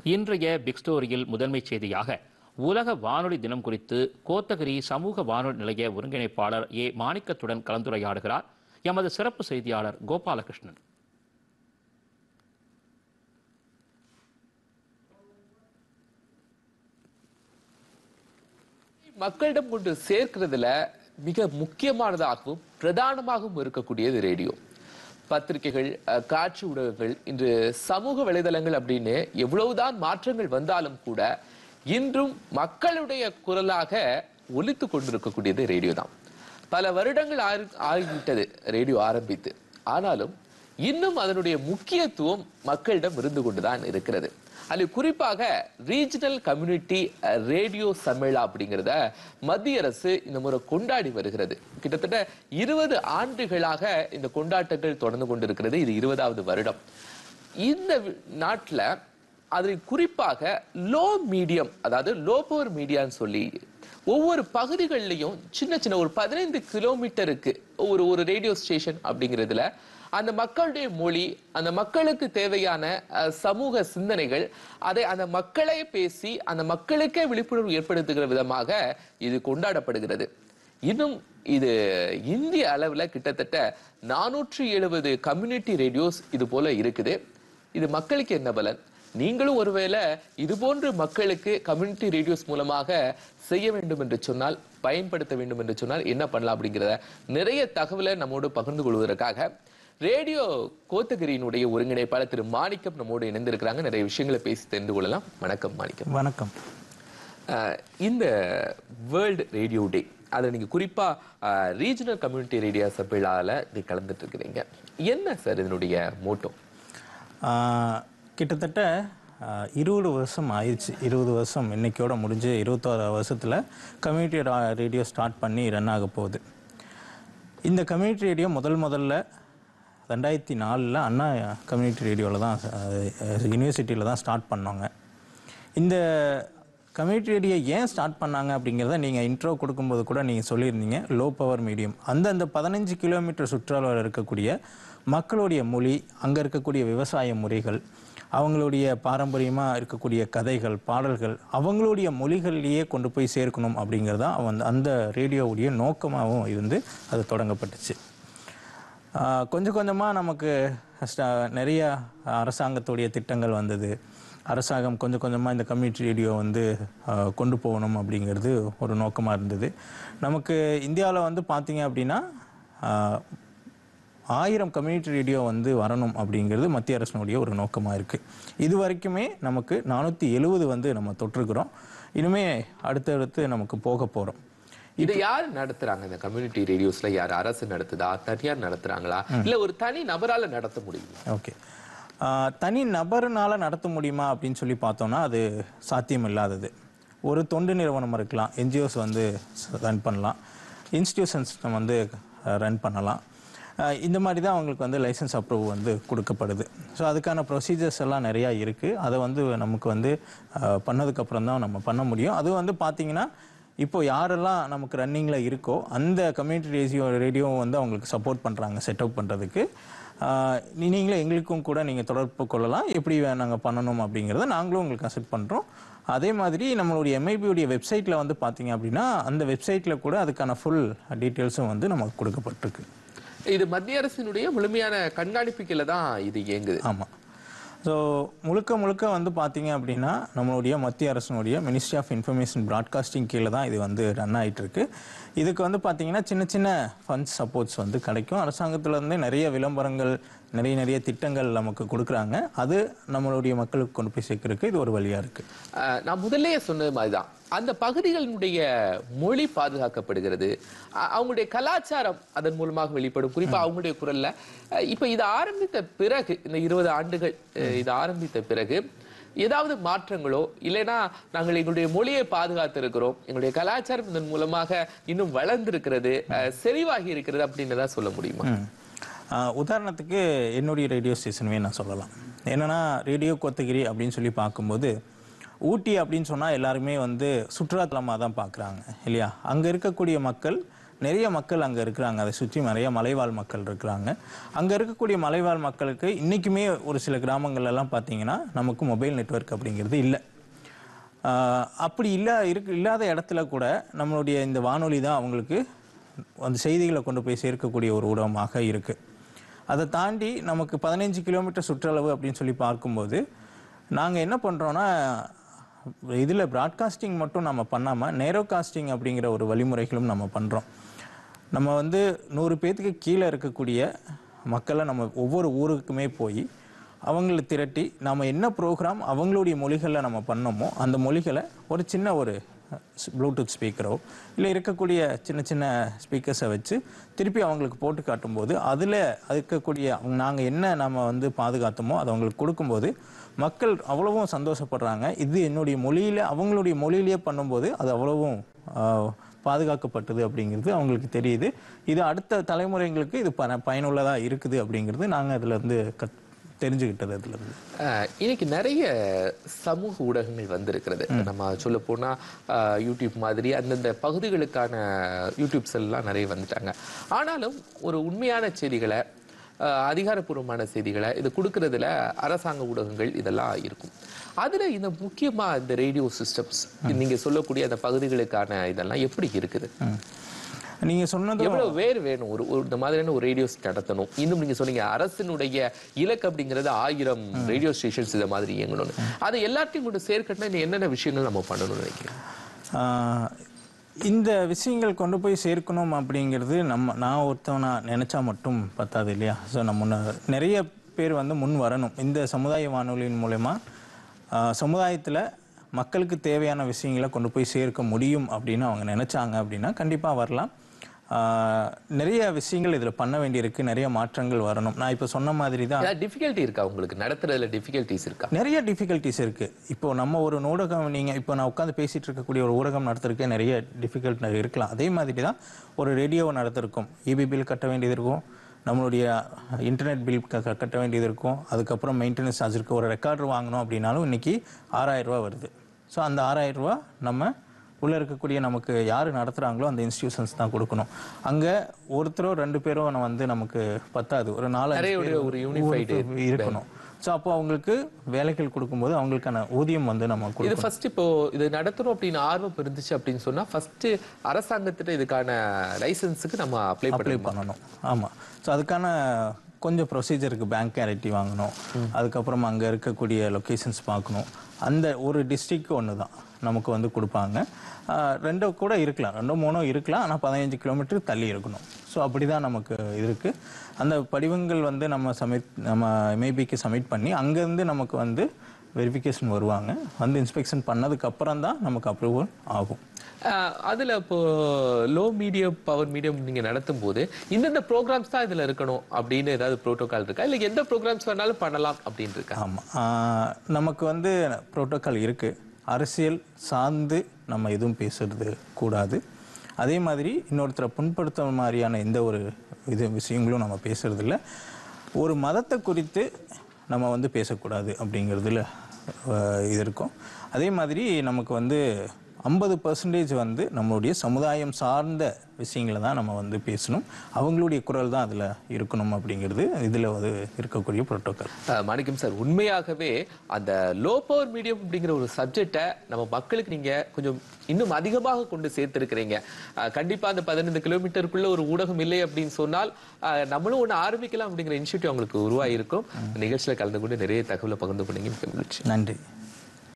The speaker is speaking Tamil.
இன்றைய பிக் ஸ்டோரியில் முதன்மைச் செய்தியாக உலக வானொலி தினம் குறித்து கோத்தகிரி சமூக வானொலி நிலைய ஒருங்கிணைப்பாளர் ஏ மாணிக்கத்துடன் கலந்துரையாடுகிறார் எமது சிறப்பு செய்தியாளர் கோபாலகிருஷ்ணன் மக்களிடம் கொண்டு சேர்க்கிறதுல மிக முக்கியமானதாகவும் பிரதானமாகவும் இருக்கக்கூடியது ரேடியோ பத்திரிகைகள் அஹ், காட்சி ஊடகங்கள் இன்று சமூக வலைதளங்கள் அப்படின்னு எவ்வளவுதான் மாற்றங்கள் வந்தாலும் கூட இன்றும் மக்களுடைய குரலாக ஒலித்து கொண்டிருக்கக்கூடியது ரேடியோ தான் பல வருடங்கள் ஆகி- ஆகிவிட்டது ரேடியோ ஆரம்பித்து ஆனாலும் இன்னும் அதனுடைய முக்கியத்துவம் மக்களிடம் இருந்து கொண்டுதான் இருக்கிறது அதில் குறிப்பாக ரீஜனல் கம்யூனிட்டி ரேடியோ சம்மேளா அப்படிங்கிறத மத்திய அரசு இந்த முறை கொண்டாடி வருகிறது கிட்டத்தட்ட இருபது ஆண்டுகளாக இந்த கொண்டாட்டங்கள் தொடர்ந்து கொண்டிருக்கிறது இது இருபதாவது வருடம் இந்த வி- நாட்டுல அதில் குறிப்பாக லோ மீடியம் அதாவது லோ பவர் மீடியான்னு சொல்லி ஒவ்வொரு பகுதிகளிலையும் சின்ன சின்ன ஒரு பதினைந்து கிலோமீட்டருக்கு ஒரு ஒரு ரேடியோ ஸ்டேஷன் அப்படிங்கிறதுல அந்த மக்களுடைய மொழி அந்த மக்களுக்கு தேவையான அஹ், சமூக சிந்தனைகள் அதை அந்த மக்களே பேசி அந்த மக்களுக்கே விழிப்புணர்வு ஏற்படுத்துகிற விதமாக இது கொண்டாடப்படுகிறது இன்னும் இது இந்திய அளவுல கிட்டத்தட்ட நானூற்றி எழுபது கம்யூனிட்டி ரேடியோஸ் இது போல இருக்குது இது மக்களுக்கு என்ன பலன் நீங்களும் ஒருவேளை இது போன்று மக்களுக்கு கம்யூனிட்டி ரேடியோஸ் மூலமாக செய்ய வேண்டும் என்று சொன்னால் பயன்படுத்த வேண்டும் என்று சொன்னால் என்ன பண்ணலாம் அப்படிங்கிறத நிறைய தகவலை நம்மோடு பகிர்ந்து கொள்வதற்காக ரேடியோ கோத்தகிரியினுடைய ஒருங்கிணைப்பாளர் திரு மாணிக்கம் நம்மோடு இணைந்திருக்கிறாங்க நிறைய விஷயங்களை பேசி தெரிந்து கொள்ளலாம் வணக்கம் மாணிக்கம் வணக்கம் அஹ் இந்த வேர்ல்டு ரேடியோ டே அதில் நீங்கள் குறிப்பாக ரீஜனல் கம்யூனிட்டி ரேடியோ சபையால நீ கலந்துட்டு இருக்கிறீங்க என்ன சார் இதனுடைய மோட்டோ ஆஹ், கிட்டத்தட்ட ஆஹ், இருபது வருஷம் ஆயிடுச்சு இருபது வருஷம் இன்னைக்கோட முடிஞ்சு இருபத்தோரு வருஷத்தில் கம்யூனிட்டி ரேடியோ ஸ்டார்ட் பண்ணி ரன் ஆக போகுது இந்த கம்யூனிட்டி ரேடியோ முதல் முதல்ல ரெண்டாயிரத்தி நாலில் அண்ணா கம்யூனிட்டி ரேடியோவில் தான் யூனிவர்சிட்டியில் தான் ஸ்டார்ட் பண்ணோங்க இந்த கம்யூனிட்டி ரேடியோ ஏன் ஸ்டார்ட் பண்ணாங்க அப்படிங்கிறத நீங்கள் இன்ட்ரோ கொடுக்கும்போது கூட நீங்கள் சொல்லியிருந்தீங்க லோ பவர் மீடியம் அந்தந்த பதினஞ்சு கிலோமீட்டர் சுற்றளவில் இருக்கக்கூடிய மக்களுடைய மொழி அங்கே இருக்கக்கூடிய விவசாய முறைகள் அவங்களுடைய பாரம்பரியமாக இருக்கக்கூடிய கதைகள் பாடல்கள் அவங்களுடைய மொழிகள்லேயே கொண்டு போய் சேர்க்கணும் அப்படிங்கிறது தான் அவன் அந்த ரேடியோவுடைய நோக்கமாகவும் இருந்து அது தொடங்கப்பட்டுச்சு ஆஹ் கொஞ்சம் கொஞ்சமாக நமக்கு ஸ்ட- நிறைய அரசாங்கத்துடைய திட்டங்கள் வந்தது அரசாங்கம் கொஞ்சம் கொஞ்சமாக இந்த கம்யூனிட்டி ரேடியோ வந்து ஆஹ் கொண்டு போகணும் அப்படிங்கிறது ஒரு நோக்கமாக இருந்தது நமக்கு இந்தியாவில் வந்து பார்த்தீங்க அப்படின்னா ஆஹ் ஆயிரம் கம்யூனிட்டி ரேடியோ வந்து வரணும் அப்படிங்கிறது மத்திய அரசினுடைய ஒரு நோக்கமாக இருக்குது இது வரைக்குமே நமக்கு நானூற்றி எழுவது வந்து நம்ம தொட்டிருக்கிறோம் இனிமே அடுத்தடுத்து நமக்கு போக போகிறோம் இதை யார் நடத்துறாங்க இந்த கம்யூனிட்டி ரேடியோஸ்ல யார் அரசு நடத்துதா தனியார் நடத்துறாங்களா இல்ல ஒரு தனி நபரால நடத்த முடியுமா ஓகே ஆஹ் தனி நபர்னால நடத்த முடியுமா அப்படின்னு சொல்லி பார்த்தோம்னா அது சாத்தியம் இல்லாதது ஒரு தொண்டு நிறுவனம் இருக்கலாம் என்ஜிஓஸ் வந்து ரன் பண்ணலாம் இன்ஸ்டிடியூஷன்ஸ் வந்து ரன் பண்ணலாம் ஆஹ் இந்த மாதிரி தான் அவங்களுக்கு வந்து லைசன்ஸ் அப்ரூவ் வந்து கொடுக்கப்படுது ஸோ அதுக்கான ப்ரொசீஜர்ஸ் எல்லாம் நிறையா இருக்குது அதை வந்து நமக்கு வந்து ஆஹ் பண்ணதுக்கப்புறம் தான் நம்ம பண்ண முடியும் அது வந்து பார்த்தீங்கன்னா இப்போ யாரெல்லாம் நமக்கு ரன்னிங்கில் இருக்கோ அந்த கம்யூனிட்டி ரேடியோ ரேடியோ வந்து அவங்களுக்கு சப்போர்ட் பண்ணுறாங்க செட்டப் பண்ணுறதுக்கு நீங்களே எங்களுக்கும் கூட நீங்கள் தொடர்பு கொள்ளலாம் எப்படி நாங்கள் பண்ணணும் அப்படிங்கிறத நாங்களும் உங்களுக்கு அசெப்ட் பண்ணுறோம் அதே மாதிரி நம்மளுடைய எம்ஐபியுடைய வெப்சைட்டில் வந்து பார்த்தீங்க அப்படின்னா அந்த வெப்சைட்டில் கூட அதுக்கான ஃபுல் டீட்டெயில்ஸும் வந்து நமக்கு கொடுக்கப்பட்டிருக்கு இது மத்திய அரசினுடைய முழுமையான கண்காணிப்பு கீழே தான் இது இயங்குது ஆமாம் ஸோ முழுக்க முழுக்க வந்து பார்த்தீங்க அப்படின்னா நம்மளுடைய மத்திய அரசினுடைய மினிஸ்ட்ரி ஆஃப் இன்ஃபர்மேஷன் ப்ராட்காஸ்டிங் கீழே தான் இது வந்து ரன் ஆயிட்டு இருக்கு இதுக்கு வந்து பார்த்தீங்கன்னா சின்ன சின்ன ஃபண்ட்ஸ் சப்போர்ட்ஸ் வந்து கிடைக்கும் அரசாங்கத்துல இருந்தே நிறைய விளம்பரங்கள் நிறைய நிறைய திட்டங்கள் நமக்கு கொடுக்குறாங்க அது நம்மளுடைய மக்களுக்கு கொண்டு போய் சேர்க்கறதுக்கு இது ஒரு வழியாக இருக்குது அஹ், நான் முதல்லயே சொன்னது மாதிரிதான் அந்த பகுதிகளினுடைய மொழி பாதுகாக்கப்படுகிறது அ- அவங்களுடைய கலாச்சாரம் அதன் மூலமாக வெளிப்படும் குறிப்பா அவங்களுடைய குரல்ல அஹ், இப்ப இது ஆரம்பித்த பிறகு இந்த இருபது ஆண்டுகள் அஹ், இது ஆரம்பித்த பிறகு ஏதாவது மாற்றங்களோ இல்லைன்னா நாங்கள் எங்களுடைய மொழியை பாதுகாத்திருக்கிறோம் எங்களுடைய கலாச்சாரம் இதன் மூலமாக இன்னும் வளர்ந்திருக்கிறது அஹ், செறிவாகி இருக்கிறது அப்படின்னு தான் சொல்ல முடியுமா ம். ஆஹ் உதாரணத்துக்கு என்னுடைய ரேடியோ ஸ்டேஷனவே நான் சொல்லலாம் என்னன்னா ரேடியோ கோத்தகிரி அப்படின்னு சொல்லி பார்க்கும்போது ஊட்டி அப்படின்னு சொன்னால் எல்லாருமே வந்து சுற்றுலாத்தலமாக தான் பார்க்குறாங்க இல்லையா அங்கே இருக்கக்கூடிய மக்கள் நிறைய மக்கள் அங்கே இருக்கிறாங்க அதை சுற்றி நிறைய மலைவாழ் மக்கள் இருக்கிறாங்க அங்கே இருக்கக்கூடிய மலைவாழ் மக்களுக்கு இன்றைக்குமே ஒரு சில கிராமங்கள்ல எல்லாம் பார்த்தீங்கன்னா நமக்கு மொபைல் நெட்வொர்க் அப்படிங்கிறது இல்லை ஆஹ் அப்படி இல்ல இருக்கு இல்லாத இடத்துல கூட நம்மளுடைய இந்த வானொலி தான் அவங்களுக்கு அந்த செய்திகளை கொண்டு போய் சேர்க்கக்கூடிய ஒரு ஊடகமாக இருக்கு அதை தாண்டி நமக்கு பதினஞ்சு கிலோமீட்டர் சுற்றளவு அப்படின்னு சொல்லி பார்க்கும்போது நாங்கள் என்ன பண்ணுறோன்னா இதில் ப்ராட்காஸ்டிங் மட்டும் நம்ம பண்ணாமல் நேரோ காஸ்டிங் அப்படிங்கிற ஒரு வழிமுறைகளும் நம்ம பண்ணுறோம் நம்ம வந்து நூறு பேத்துக்கு கீழே இருக்கக்கூடிய மக்களை நம்ம ஒவ்வொரு ஊருக்குமே போய் அவங்கள திரட்டி நம்ம என்ன ப்ரோக்ராம் அவங்களுடைய மொழிகளில் நம்ம பண்ணோமோ அந்த மொழிகளை ஒரு சின்ன ஒரு ப்ளூடூத் ஸ்பீக்கரோ இல்லை இருக்கக்கூடிய சின்ன சின்ன ஸ்பீக்கர்ஸை வச்சு திருப்பி அவங்களுக்கு போட்டு காட்டும்போது அதில் இருக்கக்கூடிய அவங்க நாங்கள் என்ன நம்ம வந்து பாதுகாத்தோமோ அதை அவங்களுக்கு கொடுக்கும்போது மக்கள் அவ்வளவும் சந்தோஷப்படுறாங்க இது என்னுடைய மொழியில அவங்களுடைய மொழியிலேயே பண்ணும்போது அது அவ்வளவும் ஆஹ், பாதுகாக்கப்பட்டது அப்படிங்கிறது அவங்களுக்கு தெரியுது இது அடுத்த தலைமுறைங்களுக்கு இது ப பயனுள்ளதாக இருக்குது அப்படிங்கிறது நாங்கள் அதில் இருந்து கத் தெரிஞ்சுக்கிட்டது அதுல இருந்து அஹ், இன்னைக்கு நிறைய சமூக ஊடகங்கள் வந்திருக்கிறது நம்ம சொல்ல போனா அஹ், யூடியூப் மாதிரி அந்தந்த பகுதிகளுக்கான யூடியூப்ஸ் எல்லாம் நிறைய வந்துட்டாங்க ஆனாலும் ஒரு உண்மையான செய்திகளை அஹ், அதிகாரப்பூர்வமான செய்திகளை இது கொடுக்கறதுல அரசாங்க ஊடகங்கள் இதெல்லாம் இருக்கும் அதுல இந்த முக்கியமா இந்த ரேடியோ சிஸ்டம்ஸ் நீங்க சொல்லக்கூடிய அந்த பகுதிகளுக்கான இதெல்லாம் எப்படி இருக்குது நீங்க சொன்னது எவ்வளவு வேர் வேணும் ஒரு ஒரு இந்த மாதிரியான ஒரு ரேடியோஸ் நடத்தணும் இன்னும் நீங்க சொன்னீங்க அரசினுடைய இலக்கு அப்படிங்கிறது ஆயிரம் ரேடியோ ஸ்டேஷன்ஸ் இதை மாதிரி இயங்கணும்னு அதை எல்லாத்தையும் கொண்டு சேர்க்கணும்னா இன்னும் என்னென்ன விஷயங்கள் நம்ம பண்ணணும்னு நினைக்கிறேன் ஆஹ் இந்த விஷயங்கள் கொண்டு போய் சேர்க்கணும் அப்படிங்கிறது நம்ம நான் ஒருத்தவனா நினைச்சா மட்டும் பத்தாது இல்லையா ஸோ நம்ம முன்ன- நிறைய பேர் வந்து முன் வரணும் இந்த சமுதாய வானொலியின் மூலயமா சமுதாயத்தில் மக்களுக்கு தேவையான விஷயங்களை கொண்டு போய் சேர்க்க முடியும் அப்படின்னு அவங்க நினைச்சாங்க அப்படின்னா கண்டிப்பாக வரலாம் ஆஹ் நிறைய விஷயங்கள் இதில் பண்ண வேண்டியிருக்கு நிறைய மாற்றங்கள் வரணும் நான் இப்போ சொன்ன மாதிரி தான் ஏதாவது டிஃபிகல்ட்டி இருக்கா உங்களுக்கு நடத்துறதுல டிஃபிகல்ட்டிஸ் இருக்கா நிறைய டிஃபிகல்ட்டிஸ் இருக்கு இப்போ நம்ம ஒரு ஊடகம் நீங்க இப்போ நான் உட்காந்து பேசிட்டு இருக்கக்கூடிய ஒரு ஊடகம் நடத்துறதுக்கே நிறைய டிஃபிகல்ட் இருக்கலாம் அதே மாதிரி தான் ஒரு ரேடியோவை நடத்திருக்கோம் இபி பில் கட்ட வேண்டியது இருக்கும் நம்மளுடைய இன்டர்நெட் பில் கட்ட வேண்டியது இருக்கும் அதுக்கப்புறம் மெயின்டெனன்ஸ் சார்ஜ் இருக்கு ஒரு ரெக்கார்டர் வாங்கணும் அப்படின்னாலும் இன்னைக்கு ஆறாயிரம் ரூபாய் வருது ஸோ அந்த ஆறாயிரம் ரூபாய் நம்ம உள்ள இருக்கக்கூடிய நமக்கு யார் நடத்துறாங்களோ அந்த இன்ஸ்டிடியூஷன்ஸ் தான் கொடுக்கணும் அங்க ஒருத்தரோ ரெண்டு பேரோ நம்ம வந்து நமக்கு பத்தாது ஒரு நாலு நிறைய ஒரு- ஒரு unified இருக்கணும் ஸோ அப்போ அவங்களுக்கு வேலைகள் கொடுக்கும்போது அவங்களுக்கான ஊதியம் வந்து நம்ம இது கொடுக்கணும் ஃபர்ஸ்ட் இப்போ இது நடத்தணும் அப்படின்னு ஆர்வம் இருந்துச்சு அப்படின்னு சொன்னா ஃபர்ஸ்ட் அரசாங்கத்திட்ட இதுக்கான லைசன்ஸுக்கு நம்ம அப்ளை அப்ளை பண்ணணும் பண்ணணும் ஆமாம் ஸோ அதுக்கான கொஞ்சம் ப்ரொசீஜருக்கு பேங்க் கேரண்டி வாங்கணும் அதுக்கப்புறம் அங்கே இருக்கக்கூடிய லொக்கேஷன்ஸ் பார்க்கணும் அந்த ஒரு டிஸ்ட்ரிக்ட் ஒன்று தான் நமக்கு வந்து கொடுப்பாங்க ஆஹ் ரெண்டோ கூட இருக்கலாம் ரெண்டோ மூணோ இருக்கலாம் ஆனால் பதினஞ்சு கிலோமீட்டர் தள்ளி இருக்கணும் ஸோ அப்படி தான் நமக்கு இருக்கு அந்த படிவங்கள் வந்து நம்ம சப்மிட் நம்ம எம்ஐபிக்கு சப்மிட் பண்ணி அங்கேருந்து நமக்கு வந்து வெரிஃபிகேஷன் வருவாங்க வந்து இன்ஸ்பெக்ஷன் பண்ணதுக்கு அப்புறம் தான் நமக்கு அப்ரூவல் ஆகும் அஹ் அதுல இப்போ லோ மீடியம் பவர் மீடியம் நீங்க நடத்தும் போது இந்தந்த ப்ரோக்ராம்ஸ் தான் இதுல இருக்கணும் அப்படின்னு ஏதாவது ப்ரோட்டோகால் இருக்கா இல்ல எந்த ப்ரோக்ராம்ஸ் வேணாலும் பண்ணலாம் அப்படின்னு இருக்கா ஆமாம் நமக்கு வந்து புரோட்டோக்கால் இருக்குது அரசியல் சார்ந்து நம்ம எதுவும் பேசுறது கூடாது அதே மாதிரி இன்னொருத்தரை புண்படுத்துற மாதிரியான எந்த ஒரு இது விஷயங்களும் நம்ம பேசுறது இல்ல ஒரு மதத்தை குறித்து நம்ம வந்து பேசக்கூடாது அப்படிங்கிறதுல அஹ், இது இருக்கும் அதே மாதிரி நமக்கு வந்து ஐம்பது பர்சன்டேஜ் வந்து நம்மளுடைய சமுதாயம் சார்ந்த விஷயங்களை தான் நம்ம வந்து பேசணும் அவங்களுடைய குரல் தான் அதில் இருக்கணும் அப்படிங்கிறது இதில் வந்து இருக்கக்கூடிய புரோட்டோக்கால் அஹ் மாணிக்கம் சார் உண்மையாகவே அந்த லோ பவர் மீடியம் அப்படிங்கிற ஒரு சப்ஜெக்டை நம்ம மக்களுக்கு நீங்க கொஞ்சம் இன்னும் அதிகமாக கொண்டு சேர்த்திருக்கிறீங்க அஹ் கண்டிப்பா அந்த பதினைந்து கிலோமீட்டருக்குள்ள ஒரு ஊடகம் இல்லை அப்படின்னு சொன்னால் அஹ் நம்மளும் ஒண்ணு ஆரம்பிக்கலாம் அப்படிங்கிற இனிஷியேட்டிவ் அவங்களுக்கு உருவாயிருக்கும் நிகழ்ச்சியில கலந்து கொண்டு நிறைய தகவலை பகிர்ந்து கொண்டீங்க மிக்க மகிழ்ச்சி நன்றி